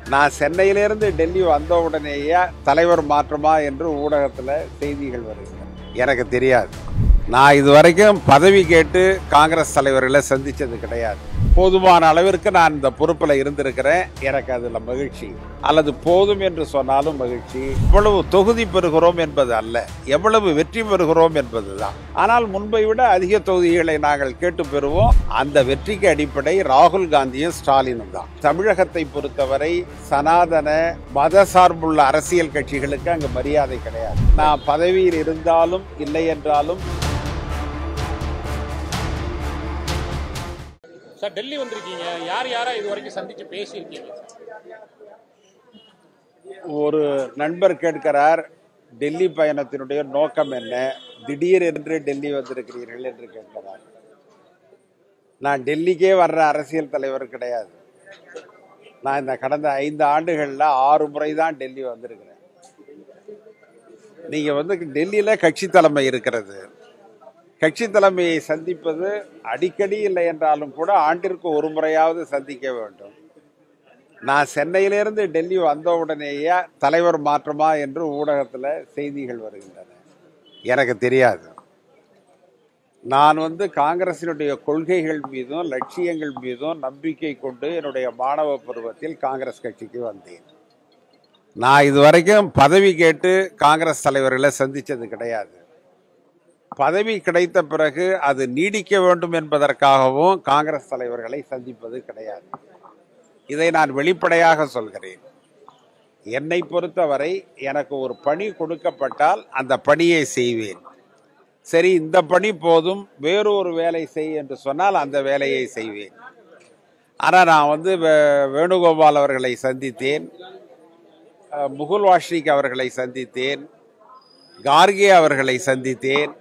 நான் சென்னையிலிருந்து டெல்லி வந்த உடனேயே தலைவர் மாற்றமா என்று ஊடகத்தில் செய்திகள் வருகிறது எனக்கு தெரியாது நான் இது வரைக்கும் பதவி கேட்டு காங்கிரஸ் தலைவர்களை சந்திச்சது கிடையாது போதுமான அளவிற்கு நான் இந்த பொறுப்பில் இருந்திருக்கிறேன் எனக்கு அதில் மகிழ்ச்சி அல்லது போதும் என்று சொன்னாலும் மகிழ்ச்சி எவ்வளவு தொகுதி பெறுகிறோம் என்பது அல்ல எவ்வளவு வெற்றி பெறுகிறோம் என்பதுதான் ஆனால் முன்பை விட அதிக தொகுதிகளை நாங்கள் கேட்டு பெறுவோம் அந்த வெற்றிக்கு அடிப்படை ராகுல் காந்தியும் ஸ்டாலினும் தான் தமிழகத்தை பொறுத்தவரை சனாதன மத சார்புள்ள அரசியல் கட்சிகளுக்கு அங்கு மரியாதை கிடையாது நான் பதவியில் இருந்தாலும் இல்லை என்றாலும் சார் டெல்லி வந்திருக்கீங்க யார் யாரா இது வரைக்கும் சந்திச்சு பேசியிருக்கீங்க ஒரு நண்பர் கேட்கிறார் டெல்லி பயணத்தினுடைய நோக்கம் என்ன திடீர் என்று டெல்லி வந்திருக்கிறீர்கள் என்று கேட்கிறார் நான் டெல்லிக்கே வர்ற அரசியல் தலைவர் கிடையாது நான் இந்த கடந்த ஐந்து ஆண்டுகளில் ஆறு முறை தான் டெல்லி வந்திருக்கிறேன் நீங்கள் வந்து டெல்லியில் கட்சி தலைமை இருக்கிறது கட்சி தலைமையை சந்திப்பது அடிக்கடி இல்லை என்றாலும் கூட ஆண்டிற்கு ஒரு முறையாவது சந்திக்க வேண்டும் நான் சென்னையிலிருந்து டெல்லி வந்த உடனேயே தலைவர் மாற்றமா என்று ஊடகத்தில் செய்திகள் வருகின்றன எனக்கு தெரியாது நான் வந்து காங்கிரசினுடைய கொள்கைகள் மீதும் லட்சியங்கள் மீதும் நம்பிக்கை கொண்டு என்னுடைய மாணவ பருவத்தில் காங்கிரஸ் கட்சிக்கு வந்தேன் நான் இதுவரைக்கும் பதவி கேட்டு காங்கிரஸ் தலைவர்களை சந்திச்சது கிடையாது பதவி கிடைத்த பிறகு அது நீடிக்க வேண்டும் என்பதற்காகவும் காங்கிரஸ் தலைவர்களை சந்திப்பது கிடையாது இதை நான் வெளிப்படையாக சொல்கிறேன் என்னை பொறுத்தவரை எனக்கு ஒரு பணி கொடுக்கப்பட்டால் அந்த பணியை செய்வேன் சரி இந்த பணி போதும் வேறொரு வேலை செய் என்று சொன்னால் அந்த வேலையை செய்வேன் ஆனால் நான் வந்து வே- வேணுகோபால் அவர்களை சந்தித்தேன் அஹ், முகுல் வாஷ்னிக் அவர்களை சந்தித்தேன் கார்கே அவர்களை சந்தித்தேன்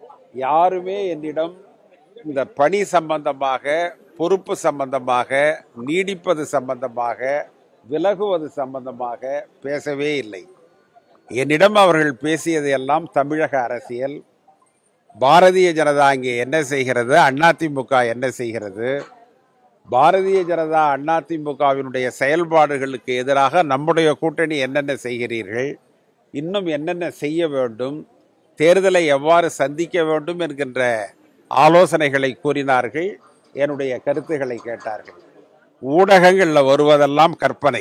யாருமே என்னிடம் இந்த பணி சம்பந்தமாக பொறுப்பு சம்பந்தமாக நீடிப்பது சம்பந்தமாக விலகுவது சம்பந்தமாக பேசவே இல்லை என்னிடம் அவர்கள் பேசியது எல்லாம் தமிழக அரசியல் பாரதிய ஜனதா இங்கே என்ன செய்கிறது அதிமுக என்ன செய்கிறது பாரதிய ஜனதா அதிமுகவினுடைய செயல்பாடுகளுக்கு எதிராக நம்முடைய கூட்டணி என்னென்ன செய்கிறீர்கள் இன்னும் என்னென்ன செய்ய வேண்டும் தேர்தலை எவ்வாறு சந்திக்க வேண்டும் என்கின்ற ஆலோசனைகளை கூறினார்கள் என்னுடைய கருத்துக்களை கேட்டார்கள் ஊடகங்களில் வருவதெல்லாம் கற்பனை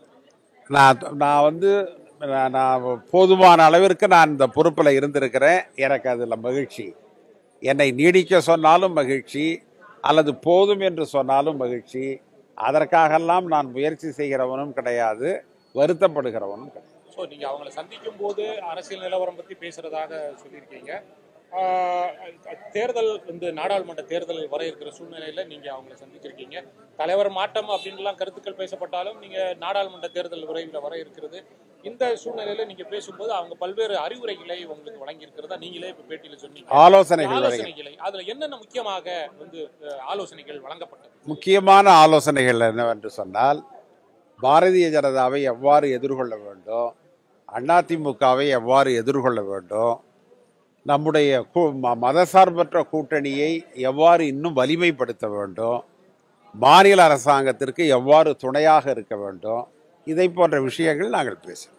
நான் நான் வந்து நான் நான் போதுமான அளவிற்கு நான் இந்த பொறுப்பில் இருந்திருக்கிறேன் எனக்கு அதில் மகிழ்ச்சி என்னை நீடிக்க சொன்னாலும் மகிழ்ச்சி அல்லது போதும் என்று சொன்னாலும் மகிழ்ச்சி அதற்காகெல்லாம் நான் முயற்சி செய்கிறவனும் கிடையாது வருத்தப்படுகிறவனும் கிடையாது ஸோ நீங்க அவங்களை சந்திக்கும் போது அரசியல் நிலவரம் பத்தி பேசுறதாக சொல்லியிருக்கீங்க ஆஹ் தேர்தல் இந்த நாடாளுமன்ற தேர்தல் வர இருக்கிற சூழ்நிலையில நீங்க அவங்களை சந்திச்சிருக்கீங்க தலைவர் மாற்றம் அப்படின்லாம் கருத்துக்கள் பேசப்பட்டாலும் நீங்க நாடாளுமன்ற தேர்தல் விரைவில் வர இருக்கிறது இந்த சூழ்நிலையில நீங்க பேசும்போது அவங்க பல்வேறு அறிவுரைகளை உங்களுக்கு வழங்கி இருக்கிறதா நீங்களே இப்ப பேட்டியில சொன்னீங்க ஆலோசனைகள் வருகிறது ஆலோசனைகளை அதுல என்னென்ன முக்கியமாக வந்து அஹ், ஆலோசனைகள் வழங்கப்பட்டது முக்கியமான ஆலோசனைகள் என்னவென்று சொன்னால் பாரதிய ஜனதாவை எவ்வாறு எதிர்கொள்ள வேண்டும் அதிமுகவை எவ்வாறு எதிர்கொள்ள வேண்டும் நம்முடைய கூ- ம- மதசார்பற்ற கூட்டணியை எவ்வாறு இன்னும் வலிமைப்படுத்த வேண்டும் மாநில அரசாங்கத்திற்கு எவ்வாறு துணையாக இருக்க வேண்டும் இதை போன்ற விஷயங்கள் நாங்கள் பேசுவோம்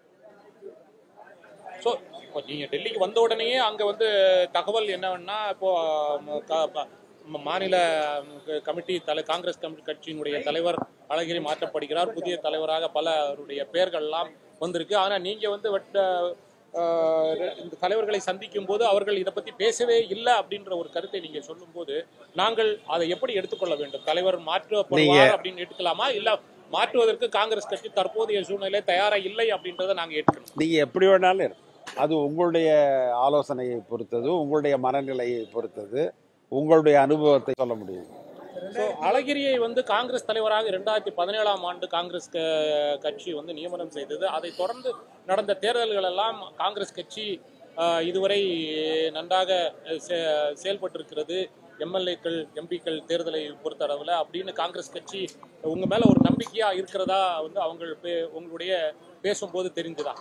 ஸோ இப்போ நீங்கள் டெல்லிக்கு வந்த உடனேயே அங்கே வந்து தகவல் என்னன்னா இப்போ ம, க- ப- ம- மாநில க- கமிட்டி தலை காங்கிரஸ் கமிட்டி கட்சியினுடைய தலைவர் அழகிரி மாற்றப்படுகிறார் புதிய தலைவராக பலருடைய பெயர்கள்லாம் வந்திருக்கு ஆனால் நீங்கள் வந்து வெட்ட ஆஹ், இந்த தலைவர்களை சந்திக்கும் போது அவர்கள் இதை பற்றி பேசவே இல்லை அப்படின்ற ஒரு கருத்தை நீங்கள் சொல்லும்போது நாங்கள் அதை எப்படி எடுத்துக்கொள்ள வேண்டும் தலைவர் மாற்றப்படுவார் அப்படின்னு எடுத்துக்கலாமா இல்லை மாற்றுவதற்கு காங்கிரஸ் கட்சி தற்போதைய சூழ்நிலை தயாரா இல்லை அப்படின்றத நாங்கள் ஏற்றுக்கணும் நீங்கள் எப்படி வேணாலும் இருங்க அது உங்களுடைய ஆலோசனையை பொறுத்தது உங்களுடைய மனநிலையை பொறுத்தது உங்களுடைய அனுபவத்தை சொல்ல முடியும் ஸோ அழகிரியை வந்து காங்கிரஸ் தலைவராக இரண்டாயிரத்தி பதினேழாம் ஆண்டு காங்கிரஸ் க- கட்சி வந்து நியமனம் செய்தது அதை தொடர்ந்து நடந்த தேர்தல்கள் எல்லாம் காங்கிரஸ் கட்சி ஆஹ், இதுவரை நன்றாக செ- செயல்பட்டிருக்கிறது எம்எல்ஏக்கள் எம்பிக்கள் தேர்தலை பொறுத்தளவில் அப்படின்னு காங்கிரஸ் கட்சி உங்க மேல ஒரு நம்பிக்கையா இருக்கிறதா வந்து அவங்க பே- உங்களுடைய பேசும்போது தெரிஞ்சுதா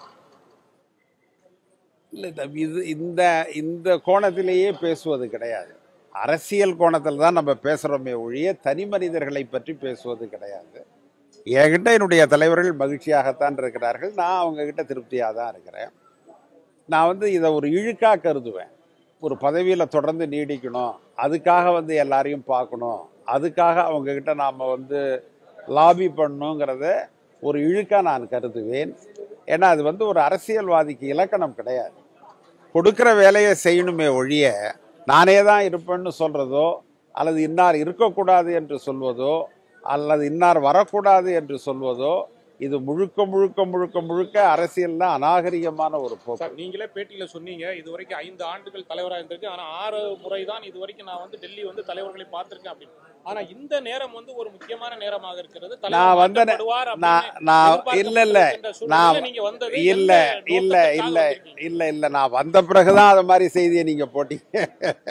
இல்லை இது இந்த இந்த கோணத்திலேயே பேசுவது கிடையாது அரசியல் கோணத்தில் தான் நம்ம பேசுகிறோமே ஒழிய தனி மனிதர்களை பற்றி பேசுவது கிடையாது என்கிட்ட என்னுடைய தலைவர்கள் மகிழ்ச்சியாகத்தான் இருக்கிறார்கள் நான் அவங்க கிட்ட திருப்தியாக தான் இருக்கிறேன் நான் வந்து இதை ஒரு இழுக்கா கருதுவேன் ஒரு பதவியில் தொடர்ந்து நீடிக்கணும் அதுக்காக வந்து எல்லாரையும் பார்க்கணும் அதுக்காக அவங்க கிட்ட நாம் வந்து லாபி பண்ணணுங்கிறத ஒரு இழுக்கா நான் கருதுவேன் ஏன்னா அது வந்து ஒரு அரசியல்வாதிக்கு இலக்கணம் கிடையாது கொடுக்கிற வேலையை செய்யணுமே ஒழிய நானே தான் இருப்பேன்னு சொல்றதோ அல்லது இன்னார் இருக்கக்கூடாது என்று சொல்வதோ அல்லது இன்னார் வரக்கூடாது என்று சொல்வதோ இது முழுக்க முழுக்க முழுக்க முழுக்க அரசியல்ல அநாகரிகமான ஒரு போக்கு சார் நீங்களே பேட்டியில சொன்னீங்க இது வரைக்கும் ஐந்து ஆண்டுகள் தலைவராக இருந்திருக்கு ஆனா ஆறு முறை தான் இது வரைக்கும் நான் வந்து டெல்லி வந்து தலைவர்களை பார்த்திருக்கேன் அப்படின்னு ஆனா இந்த நேரம் வந்து ஒரு முக்கியமான நேரமாக இருக்கிறது தலைவர் நான் வந்து மாற்றப்படுவார் நான் அப்படின்னு நான் எதிர்பார்க்கப்பட்டு இல்ல இல்ல இருக்கின்ற சூழ்நிலையில நான் நீங்க வந்தது இல்ல எந்த இல்ல நோக்கத்துக்காக இல்ல வந்திருக்கீங்க? இல்ல இல்ல நான் வந்த பிறகுதான் அது மாதிரி செய்தியை நீங்க போட்டீங்க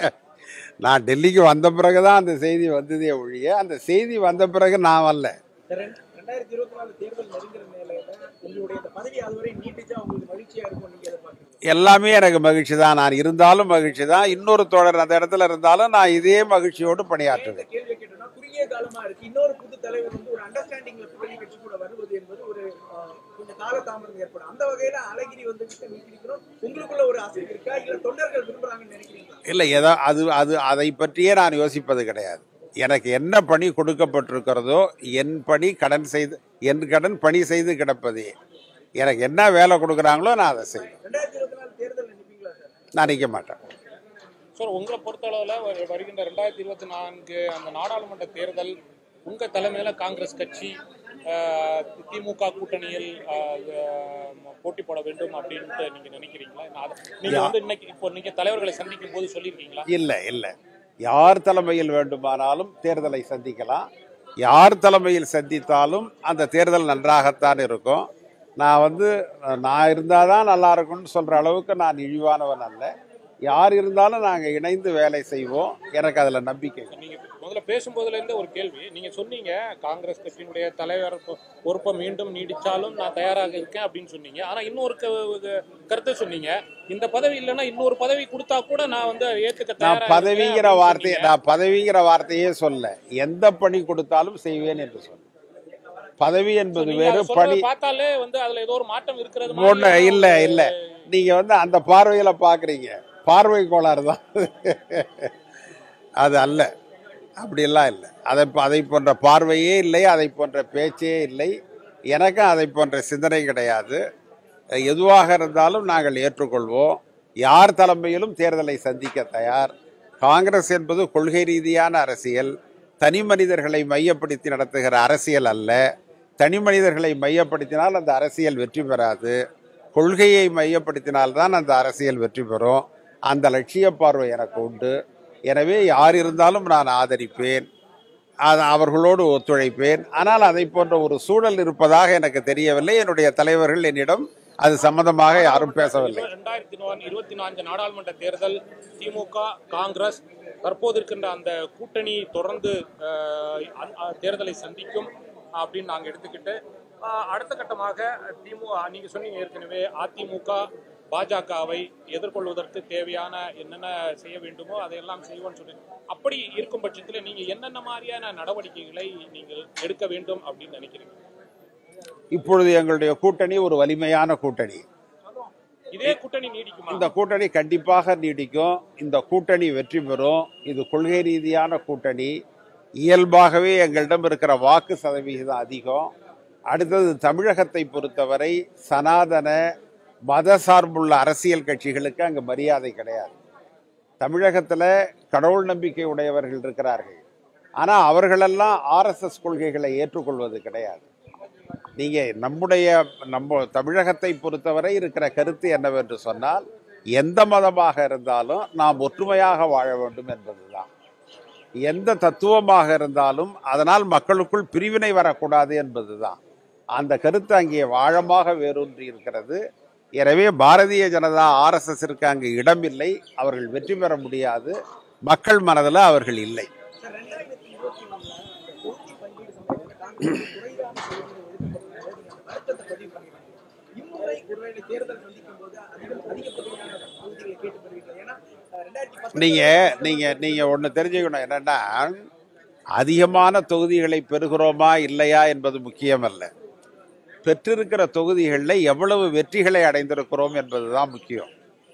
நான் டெல்லிக்கு வந்த பிறகுதான் அந்த செய்தி வந்ததே ஒழிய அந்த செய்தி வந்த பிறகு நான் வரல ரெண்டு- ரெண்டாயிரத்தி இருபத்தி நாலு தேர்தல் நெருங்குற நிலையில உங்களுடைய இந்த பதவி அதுவரை நீட்டிச்சா உங்களுக்கு மகிழ்ச்சியா இருக்கும் நீங்க எதிர்பார்க்கறீங்க எல்லாமே எனக்கு மகிழ்ச்சி தான் நான் இருந்தாலும் மகிழ்ச்சி தான் இன்னொரு தோழர் அந்த இடத்துல இருந்தாலும் நான் இதே மகிழ்ச்சியோடு இந்த பணியாற்றுவேன் கேள்வியை கேட்டோம்னா குறுகிய காலமா இருக்கு இன்னொரு புது தலைவர் வந்து ஒரு அண்டர்ஸ்டாண்டிங்ல கூட்டணி கட்சி கூட வருவது என்பது ஒரு ஆஹ், கொஞ்சம் காலதாமதம் ஏற்படும் அந்த வகையில அழகிரி வந்து நீட்டிக்கணும் உங்களுக்குள்ள ஒரு ஆசை இருக்கா இல்ல தொண்டர்கள் விரும்புறாங்கன்னு நினைக்கிறீங்களா இல்லை ஏதோ அது அது அதை பற்றியே நான் யோசிப்பது கிடையாது எனக்கு என்ன பணி கொடுக்கப்பட்டிருக்கிறதோ என் பணி கடன் செய்து என் கடன் பணி செய்து கிடப்பதே எனக்கு என்ன வேலை கொடுக்குறாங்களோ நான் அதை செய்வேன் ரெண்டாயிரத்தி இருபத்தி நாலு தேர்தல் நினைப்பீங்களா சார் நான் நிற்க மாட்டேன் சார் உங்களை பொறுத்தளவுல வரு- வருகின்ற ரெண்டாயிரத்தி இருபத்தி நான்கு அந்த நாடாளுமன்ற தேர்தல் உங்க தலைமையில காங்கிரஸ் கட்சி ஆஹ், திமுக கூட்டணியில் ஆஹ், ஆஹ், போட்டி போட வேண்டும் அப்படின்ட்டு நீங்க நினைக்கிறீங்களா நான் அத- நீங்க யா. வந்து இன்னைக்கு இப்போ நீங்க தலைவர்களை சந்திக்கும் போது சொல்லியிருக்கீங்களா இல்லை இல்லை யார் தலைமையில் வேண்டுமானாலும் தேர்தலை சந்திக்கலாம் யார் தலைமையில் சந்தித்தாலும் அந்த தேர்தல் நன்றாகத்தான் இருக்கும் நான் வந்து நான் இருந்தால் தான் நல்லா இருக்கும்னு சொல்கிற அளவுக்கு நான் இழிவானவன் அல்ல யார் இருந்தாலும் நாங்கள் இணைந்து வேலை செய்வோம் எனக்கு அதில் நம்பிக்கை இருக்கு. நீங்க முதல்ல பேசும்போதுல இருந்தே ஒரு கேள்வி நீங்க சொன்னீங்க காங்கிரஸ் கட்சியினுடைய தலைவர் பொ- பொறுப்பை மீண்டும் நீடிச்சாலும் நான் தயாராக இருக்கேன் அப்படின்னு சொன்னீங்க ஆனா இன்னொரு க- கருத்தை சொன்னீங்க இந்த பதவி இல்லைன்னா இன்னொரு பதவி கொடுத்தா கூட நான் வந்து ஏத்துக்க நான் தயாரா பதவிங்கிற இருக்கேன் அப்படின்னு வார்த்தையை சொன்னீங்க. நான் பதவிங்கிற வார்த்தையே சொல்ல எந்த பணி கொடுத்தாலும் செய்வேன் என்று சொல்ல பதவி என்பது நீங்க வேறு அதை சொல்றதை பணி பார்த்தாலே வந்து அதுல ஏதோ ஒரு மாற்றம் இருக்கிறது ஒண்ணு மாதிரியான இல்ல ஒரு- இல்ல நீங்க வந்து அந்த பார்வையில பாக்குறீங்க பார்வை கோளாறு தான் அது அல்ல அப்படியெல்லாம் இல்லை அதை அதை போன்ற பார்வையே இல்லை அதை போன்ற பேச்சே இல்லை எனக்கும் அதை போன்ற சிந்தனை கிடையாது எதுவாக இருந்தாலும் நாங்கள் ஏற்றுக்கொள்வோம் யார் தலைமையிலும் தேர்தலை சந்திக்க தயார் காங்கிரஸ் என்பது கொள்கை ரீதியான அரசியல் தனி மனிதர்களை மையப்படுத்தி நடத்துகிற அரசியல் அல்ல தனி மனிதர்களை மையப்படுத்தினால் அந்த அரசியல் வெற்றி பெறாது கொள்கையை மையப்படுத்தினால்தான் அந்த அரசியல் வெற்றி பெறும் அந்த லட்சிய பார்வை எனக்கு உண்டு எனவே யார் இருந்தாலும் நான் ஆதரிப்பேன் அது அவர்களோடு ஒத்துழைப்பேன் ஆனால் அதை போன்ற ஒரு சூழல் இருப்பதாக எனக்கு தெரியவில்லை என்னுடைய தலைவர்கள் என்னிடம் அது சம்பந்தமாக யாரும் பேசவில்லை ரெண்டாயிரத்தி இருபத்தி நான்கு நாடாளுமன்ற தேர்தல் திமுக காங்கிரஸ் தற்போது இருக்கின்ற அந்த கூட்டணி தொடர்ந்து அஹ், அ- அ- தேர்தலை சந்திக்கும் அப்படின்னு நாங்க எடுத்துக்கிட்டு அஹ், அடுத்த கட்டமாக திமுக நீங்க சொன்னீங்க ஏற்கனவே அதிமுக பாஜகவை எதிர்கொள்வதற்கு தேவையான என்னென்ன செய்ய வேண்டுமோ அதையெல்லாம் செய்வோம்னு சொல்லி அப்படி இருக்கும் பட்சத்தில் நீங்க என்னென்ன மாதிரியான நடவடிக்கைகளை நீங்கள் எடுக்க வேண்டும் அப்படின்னு நினைக்கிறீங்க இப்பொழுது எங்களுடைய கூட்டணி ஒரு வலிமையான கூட்டணி இதே கூட்டணி நீடிக்குமா இந்த கூட்டணி கண்டிப்பாக நீடிக்கும் இந்த கூட்டணி வெற்றி பெறும் இது கொள்கை ரீதியான கூட்டணி இயல்பாகவே எங்களிடம் இருக்கிற வாக்கு சதவிகிதம் அதிகம் அடுத்தது தமிழகத்தை பொறுத்தவரை சனாதன மத சார்புள்ள அரசியல் கட்சிகளுக்கு அங்கு மரியாதை கிடையாது தமிழகத்தில் கடவுள் நம்பிக்கை உடையவர்கள் இருக்கிறார்கள் ஆனால் அவர்களெல்லாம் ஆர்எஸ்எஸ் கொள்கைகளை ஏற்றுக்கொள்வது கிடையாது நீங்க நம்முடைய நம்ம தமிழகத்தை பொறுத்தவரை இருக்கிற கருத்து என்னவென்று சொன்னால் எந்த மதமாக இருந்தாலும் நாம் ஒற்றுமையாக வாழ வேண்டும் என்பதுதான் எந்த தத்துவமாக இருந்தாலும் அதனால் மக்களுக்குள் பிரிவினை வரக்கூடாது என்பதுதான் அந்த கருத்து அங்கே ஆழமாக வேரூன்றி இருக்கிறது எனவே பாரதிய ஜனதா ஆர்எஸ்எஸ்ற்கு அங்கு இடமில்லை அவர்கள் வெற்றி பெற முடியாது மக்கள் மனதில் அவர்கள் இல்லை சார் ரெண்டாயிரத்தி இருபத்தி ஒண்ணுல அந்த தொகுதி பங்கீடு சம்பந்தமாக காங்கிரஸ் குறைவான செய்திகள் ஒதுக்கப்பட்டது நீங்க அந்த வருத்தத்தை பதிவு பண்ணிருக்கீங்க இம்முறை ஒருவேளை தேர்தல் சந்திக்கும் போது அதிகம் அதிகப்படியான தொகுதிகளை கேட்டு பெறுவீர்கள் ஏன்னா அஹ், ரெண்டாயிரத்தி பத்தொன்பது நீங்க நீங்க நீங்க ஒண்ணு தெரிஞ்சுக்கணும் என்னன்னா அதிகமான தொகுதிகளை பெறுகிறோமா இல்லையா என்பது முக்கியமல்ல பெற்றிருக்கிற தொகுதிகளில் எவ்வளவு வெற்றிகளை அடைந்திருக்கிறோம் என்பதுதான் முக்கியம்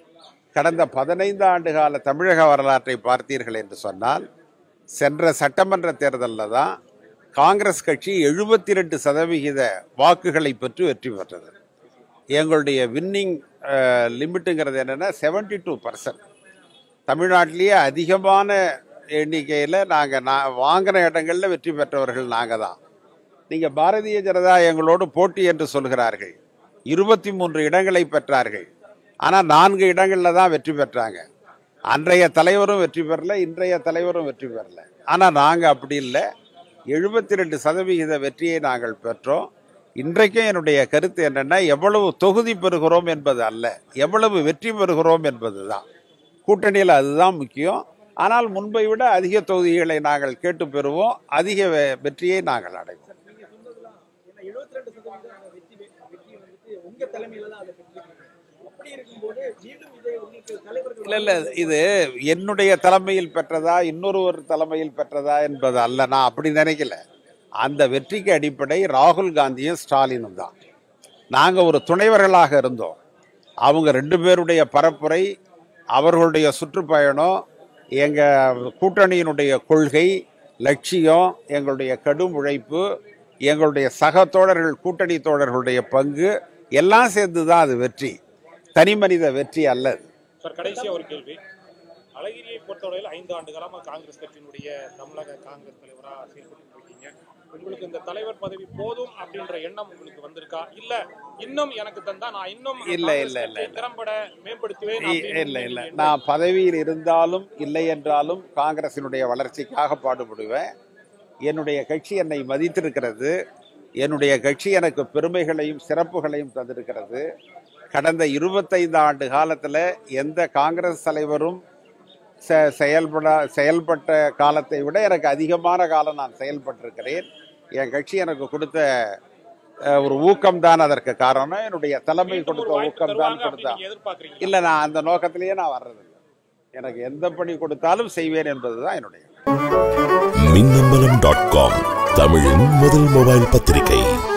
கடந்த பதினைந்து ஆண்டு கால தமிழக வரலாற்றை பார்த்தீர்கள் என்று சொன்னால் சென்ற சட்டமன்ற தேர்தலில் தான் காங்கிரஸ் கட்சி எழுபத்தி ரெண்டு சதவிகித வாக்குகளை பெற்று வெற்றி பெற்றது எங்களுடைய வின்னிங் லிமிட்டுங்கிறது என்னென்னா செவன்டி டூ பர்சன்ட் தமிழ்நாட்டிலேயே அதிகமான எண்ணிக்கையில் நாங்கள் நான் வாங்கின இடங்களில் வெற்றி பெற்றவர்கள் நாங்கள் தான் நீங்கள் பாரதிய ஜனதா எங்களோடு போட்டி என்று சொல்கிறார்கள் இருபத்தி மூன்று இடங்களை பெற்றார்கள் ஆனால் நான்கு இடங்களில் தான் வெற்றி பெற்றாங்க அன்றைய தலைவரும் வெற்றி பெறல இன்றைய தலைவரும் வெற்றி பெறல ஆனால் நாங்கள் அப்படி இல்லை எழுபத்தி ரெண்டு சதவிகித வெற்றியை நாங்கள் பெற்றோம் இன்றைக்கும் என்னுடைய கருத்து என்னென்னா எவ்வளவு தொகுதி பெறுகிறோம் என்பது அல்ல எவ்வளவு வெற்றி பெறுகிறோம் என்பது தான் கூட்டணியில் அதுதான் முக்கியம் ஆனால் முன்பை விட அதிக தொகுதிகளை நாங்கள் கேட்டு பெறுவோம் அதிக வெ- வெற்றியை நாங்கள் அடைவோம் நீங்க சொன்னதெல்லாம் ஏன்னா எழுபத்தி ரெண்டு சதவீதம் வெற்றி வெற்றி வந்துட்டு உங்க தலைமையில தான் அதை பெற்றிருக்கீங்க அப்படி இருக்கும்போது மீண்டும் இதை உங்களுக்கு தலைவர்கள் இல்லை இல்லை இது என்னுடைய தலைமையில் பெற்றதா இன்னொருவர் தலைமையில் பெற்றதா என்பது அல்ல நான் அப்படி நினைக்கல அந்த வெற்றிக்கு அடிப்படை ராகுல் காந்தியும் ஸ்டாலினும் தான் நாங்கள் ஒரு துணைவர்களாக இருந்தோம் அவங்க ரெண்டு பேருடைய பரப்புரை அவர்களுடைய சுற்றுப்பயணம் எங்கள் கூட்டணியினுடைய கொள்கை லட்சியம் எங்களுடைய கடும் உழைப்பு எங்களுடைய சக தோழர்கள் கூட்டணி தோழர்களுடைய பங்கு எல்லாம் சேர்ந்து தான் அது வெற்றி தனி மனித வெற்றி அல்ல அது. சார் கடைசியா ஒரு கேள்வி அழகிரியை பொறுத்தவரையில் ஐந்து ஆண்டு காலமா காங்கிரஸ் கட்சியினுடைய தமிழக காங்கிரஸ் தலைவரா செயல்பட்டு இருக்கீங்க உங்களுக்கு இந்த தலைவர் பதவி போதும் அப்படின்ற எண்ணம் உங்களுக்கு வந்திருக்கா இல்ல இன்னும் எனக்கு தந்தா நான் இன்னும் இல்ல, காங்கிரஸ் இல்ல, இல்ல, கட்சியை இல்ல. திறம்பட மேம்படுத்துவேன் இ- அப்படின்னு இல்லை இல்லை நீங்க நான் பதவியில் இருந்தாலும் இல்லை என்றாலும் காங்கிரசினுடைய வளர்ச்சிக்காக பாடுபடுவேன் என்னுடைய கட்சி என்னை மதித்திருக்கிறது என்னுடைய கட்சி எனக்கு பெருமைகளையும் சிறப்புகளையும் தந்திருக்கிறது கடந்த இருபத்தைந்து ஆண்டு காலத்தில் எந்த காங்கிரஸ் தலைவரும் செ- செயல்பட செயல்பட்ட காலத்தை விட எனக்கு அதிகமான காலம் நான் செயல்பட்டிருக்கிறேன் என் கட்சி எனக்கு கொடுத்த அஹ், ஒரு ஊக்கம் தான் அதற்கு காரணம் என்னுடைய தலைமை மீண்டும் ஒரு கொடுத்த வாய்ப்பு ஊக்கம் தான் தருவாங்க கொடுத்தா அப்படின்னு நீங்க எதிர்பார்க்கறீங்க இல்லை நான் அந்த நோக்கத்திலேயே நான் வர்றதில்லை எனக்கு எந்த பணி கொடுத்தாலும் செய்வேன் என்பதுதான் என்னுடைய மின்னம்பலம் டாட் காம் தமிழின் முதல் மொபைல் பத்திரிகை